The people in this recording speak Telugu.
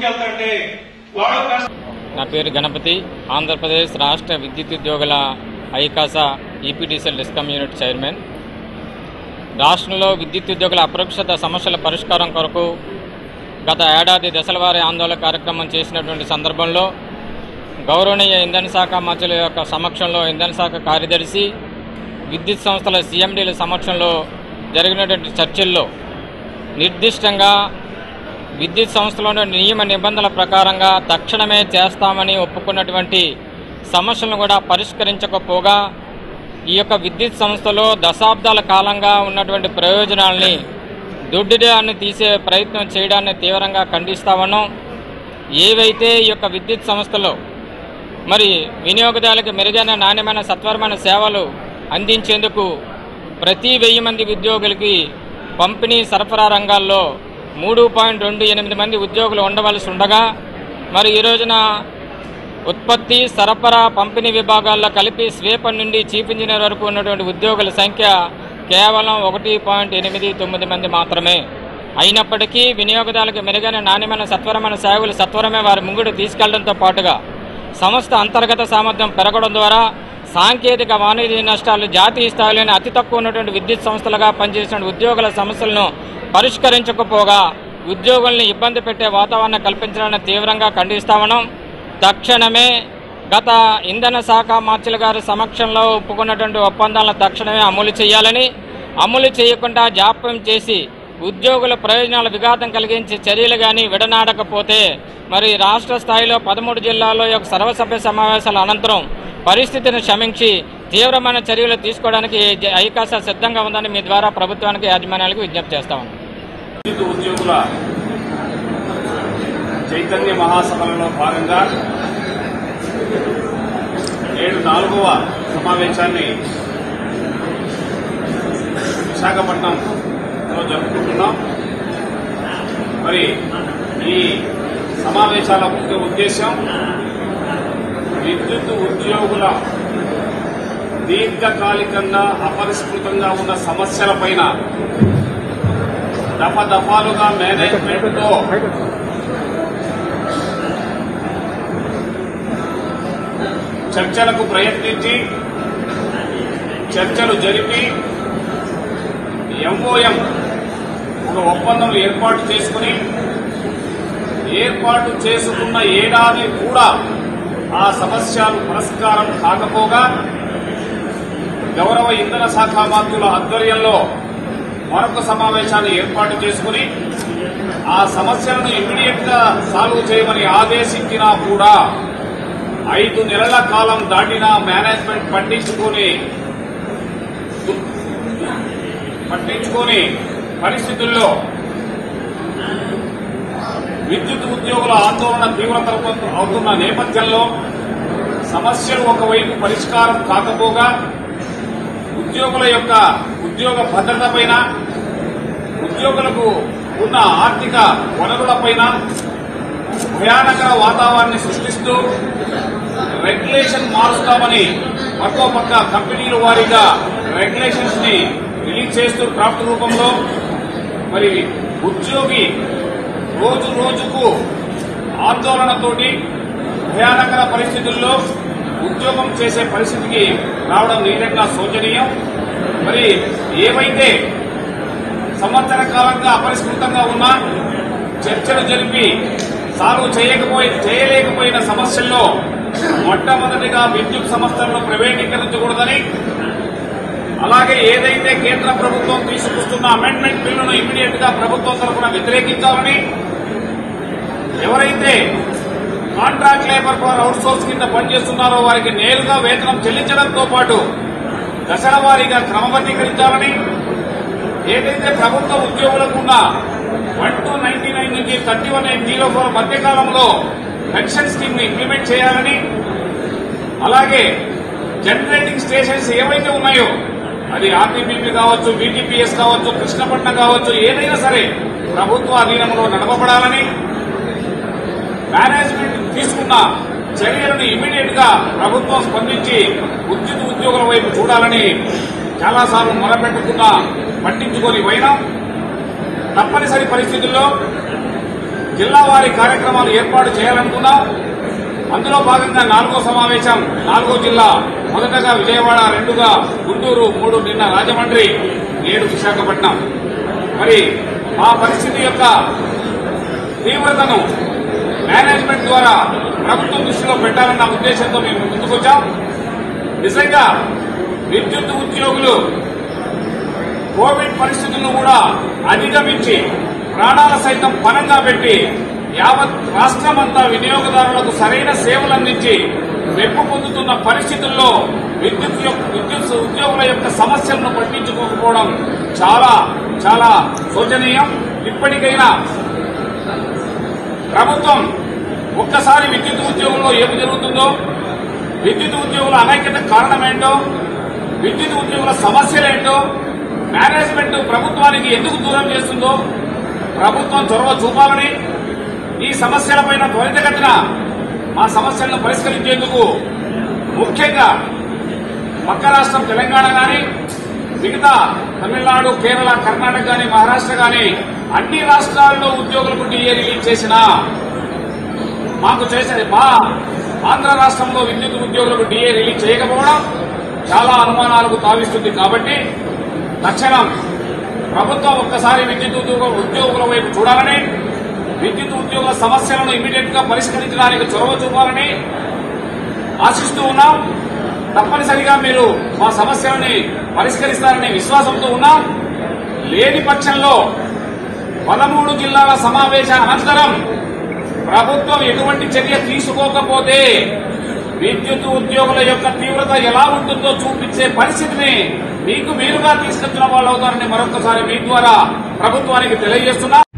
ముందుకెళ్తుంటే వాళ్ళు కష్ట నా పేరు గణపతి ఆంధ్రప్రదేశ్ రాష్ట్ర విద్యుత్ ఉద్యోగుల ఐకాస ఈపీటీసీఎల్ డిస్కమ్ యూనిట్ చైర్మన్ రాష్ట్రంలో విద్యుత్ ఉద్యోగుల అపరోక్షత సమస్యల పరిష్కారం కొరకు గత ఏడాది దశలవారీ ఆందోళన కార్యక్రమం చేసినటువంటి సందర్భంలో గౌరవనీయ ఇంధన శాఖ మంత్రుల యొక్క సమక్షంలో ఇంధన శాఖ కార్యదర్శి విద్యుత్ సంస్థల సీఎండీల సమక్షంలో జరిగినటువంటి చర్చల్లో నిర్దిష్టంగా విద్యుత్ సంస్థలోని నియమ నిబంధనల ప్రకారంగా తక్షణమే చేస్తామని ఒప్పుకున్నటువంటి సమస్యలను కూడా పరిష్కరించకపోగా ఈ యొక్క విద్యుత్ సంస్థలో దశాబ్దాల కాలంగా ఉన్నటువంటి ప్రయోజనాల్ని దుడ్డిదాన్ని తీసే ప్రయత్నం చేయడాన్ని తీవ్రంగా ఖండిస్తా ఉన్నాం ఏవైతే ఈ యొక్క విద్యుత్ సంస్థలో మరి వినియోగదారులకు మెరుగైన నాణ్యమైన సత్వరమైన సేవలు అందించేందుకు ప్రతి వెయ్యి మంది ఉద్యోగులకి పంపిణీ సరఫరా రంగాల్లో మూడు పాయింట్ రెండు ఎనిమిది మంది ఉద్యోగులు ఉండవలసి ఉండగా మరి ఈ రోజున ఉత్పత్తి సరఫరా పంపిణీ విభాగాల్లో కలిపి స్వీపర్ నుండి చీఫ్ ఇంజనీర్ వరకు ఉన్నటువంటి ఉద్యోగుల సంఖ్య కేవలం ఒకటి పాయింట్ ఎనిమిది తొమ్మిది మంది మాత్రమే అయినప్పటికీ వినియోగదారులకు మెరుగైన నాణ్యమైన సత్వరమైన సేవలు సత్వరమే వారి ముంగుడు తీసుకెళ్లడంతో పాటుగా సంస్థ అంతర్గత సామర్థ్యం పెరగడం ద్వారా సాంకేతిక వాణిజ్య నష్టాలు జాతీయ స్థాయిలోని అతి తక్కువ ఉన్నటువంటి విద్యుత్ సంస్థలుగా పనిచేసిన ఉద్యోగుల సమస్యలను పరిష్కరించకపోగా ఉద్యోగుల్ని ఇబ్బంది పెట్టే వాతావరణం కల్పించాలని తీవ్రంగా ఖండిస్తా ఉన్నాం తక్షణమే గత ఇంధన శాఖ మార్చుల గారి సమక్షంలో ఒప్పుకున్నటువంటి ఒప్పందాలను తక్షణమే అమలు చేయాలని అమలు చేయకుండా జాప్యం చేసి ఉద్యోగుల ప్రయోజనాల విఘాతం కలిగించే చర్యలు కానీ విడనాడకపోతే మరి రాష్ట్ర స్థాయిలో పదమూడు జిల్లాల్లో యొక్క సర్వసభ్య సమావేశాల అనంతరం పరిస్థితిని క్షమించి తీవ్రమైన చర్యలు తీసుకోవడానికి జ- ఐకాస సిద్ధంగా ఉందని మీ ద్వారా ప్రభుత్వానికి యాజమాన్యాలకు విజ్ఞప్తి చేస్తా ఉన్నాం విద్యుత్ ఉద్యోగుల చైతన్య మహాసభలలో భాగంగా నేడు నాలుగవ సమావేశాన్ని విశాఖపట్నంలో జరుపుకుంటున్నాం మరి ఈ సమావేశాల ముఖ్య ఉద్దేశం విద్యుత్ ఉద్యోగుల దీర్ఘకాలికంగా అపరిష్కృతంగా ఉన్న సమస్యలపైన దఫ దఫాలుగా మేనేజ్మెంట్ తో చర్చలకు ప్రయత్నించి చర్చలు జరిపి ఎంఓఎం ఒక ఒప్పందం ఏర్పాటు చేసుకుని ఏర్పాటు చేసుకున్న ఏడాది కూడా ఆ సమస్యలు పురస్కారం కాకపోగా గౌరవ ఇంధన శాఖ మంత్రుల ఆధ్వర్యంలో మరొక సమావేశాన్ని ఏర్పాటు చేసుకుని ఆ సమస్యలను ఇమ్మీడియట్ గా సాల్వ్ చేయమని ఆదేశించినా కూడా ఐదు నెలల కాలం దాటినా మేనేజ్మెంట్ పట్టించుకుని పట్టించుకుని పరిస్థితుల్లో విద్యుత్ ఉద్యోగుల ఆందోళన తీవ్రతరం అవుతున్న నేపథ్యంలో సమస్యలు ఒకవైపు పరిష్కారం కాకపోగా ఉద్యోగుల యొక్క ఉద్యోగ భద్రత పైన ఉద్యోగులకు ఉన్న ఆర్థిక వనరులపైన భయానకర వాతావరణాన్ని సృష్టిస్తూ రెగ్యులేషన్ మారుస్తామని మరో పక్క కంపెనీల వారీగా రెగ్యులేషన్స్ ని రిలీజ్ చేస్తూ డ్రాఫ్ట్ రూపంలో మరి ఉద్యోగి రోజు రోజుకు ఆందోళనతోటి భయానకర పరిస్థితుల్లో ఉద్యోగం చేసే పరిస్థితికి రావడం నిజంగా శోచనీయం మరి ఏవైతే సంవత్సర కాలంగా అపరిష్కృతంగా ఉన్న చర్చలు జరిపి సాల్వ్ చేయకపోయి చేయలేకపోయిన సమస్యల్లో మొట్టమొదటిగా విద్యుత్ సంస్థలను ప్రైవేటీకరించకూడదని అలాగే ఏదైతే కేంద్ర ప్రభుత్వం తీసుకొస్తున్న అమెండ్మెంట్ బిల్లును ఇమీడియట్ గా ప్రభుత్వం తరఫున వ్యతిరేకించాలని ఎవరైతే contract labour for outsource కింద పనిచేస్తున్నారో వారికి నేరుగా వేతనం చెల్లించడంతో పాటు దశల వారీగా క్రమబద్దీకరించాలని ఏదైతే ప్రభుత్వ ఉద్యోగులకు ఉన్న వన్ టూ నైన్టీ నైన్ నుంచి thirty one eight zero four మధ్యకాలంలో పెన్షన్ స్కీమ్ ని ఇంప్లిమెంట్ చేయాలని అలాగే జనరేటింగ్ స్టేషన్స్ ఏవైతే ఉన్నాయో అది ఆర్టీపీపీ కావచ్చు బీటీపీఎస్ కావచ్చు కృష్ణపట్నం కావచ్చు ఏదైనా సరే ప్రభుత్వ అధీనంలో నడపబడాలని మేనేజ్మెంట్ తీసుకున్న చర్యలను ఇమీడియట్ గా ప్రభుత్వం స్పందించి విద్యుత్ ఉద్యోగుల వైపు చూడాలని చాలాసార్లు మొరపెట్టుకున్నా పట్టించుకొని పోయినాం తప్పనిసరి పరిస్థితుల్లో జిల్లా వారి కార్యక్రమాలు ఏర్పాటు చేయాలనుకున్నాం అందులో భాగంగా నాలుగో సమావేశం నాలుగో జిల్లా మొదటగా విజయవాడ రెండుగా గుంటూరు మూడు నిన్న రాజమండ్రి ఏడు విశాఖపట్నం మరి మా పరిస్థితి యొక్క తీవ్రతను మేనేజ్మెంట్ ద్వారా ప్రభుత్వం దృష్టిలో పెట్టాలన్న ఉద్దేశంతో మేము ముందుకొచ్చాం నిజంగా విద్యుత్ ఉద్యోగులు కోవిడ్ పరిస్థితులను కూడా అధిగమించి ప్రాణాల సైతం పనంగా పెట్టి యావత్ రాష్ట్రమంతా వినియోగదారులకు సరైన సేవలు అందించి మెప్పు పొందుతున్న పరిస్థితుల్లో విద్యుత్ యొక్క విద్యుత్ ఉద్యోగుల యొక్క సమస్యలను పట్టించుకోకపోవడం చాలా చాలా శోచనీయం ఇప్పటికైనా ప్రభుత్వం ఒక్కసారి విద్యుత్ ఉద్యోగుల్లో ఏమి జరుగుతుందో విద్యుత్ ఉద్యోగుల అనైక్యత కారణమేంటో విద్యుత్ ఉద్యోగుల సమస్యలేంటో మేనేజ్మెంట్ ప్రభుత్వానికి ఎందుకు దూరం చేస్తుందో ప్రభుత్వం చొరవ చూపాలని ఈ సమస్యలపైన త్వరితగతిన మా సమస్యలను పరిష్కరించేందుకు ముఖ్యంగా పక్క రాష్ట్రం తెలంగాణ కానీ మిగతా తమిళనాడు కేరళ కర్ణాటక కానీ మహారాష్ట్ర కానీ అన్ని రాష్ట్రాల్లో ఉద్యోగులకు డిఏ రిలీజ్ చేసినా మాకు చేసే మా ఆంధ్ర రాష్ట్రంలో విద్యుత్ ఉద్యోగులకు డిఏ రిలీజ్ చేయకపోవడం చాలా అనుమానాలకు తావిస్తుంది కాబట్టి తక్షణం ప్రభుత్వం ఒక్కసారి విద్యుత్ ఉద్యోగ ఉద్యోగుల వైపు చూడాలని విద్యుత్ ఉద్యోగుల సమస్యలను ఇమీడియట్ గా పరిష్కరించడానికి చొరవ చూపాలని ఆశిస్తూ ఉన్నాం తప్పనిసరిగా మీరు మా సమస్యలని పరిష్కరిస్తారనే విశ్వాసంతో ఉన్నాం లేని పక్షంలో పదమూడు జిల్లాల సమావేశ అనంతరం ప్రభుత్వం ఎటువంటి చర్య తీసుకోకపోతే విద్యుత్ ఉద్యోగుల యొక్క తీవ్రత ఎలా ఉంటుందో చూపించే పరిస్థితిని మీకు మీరుగా తీసుకొచ్చిన వాళ్ళు అవుతారని మరొకసారి మీ ద్వారా ప్రభుత్వానికి తెలియజేస్తున్నా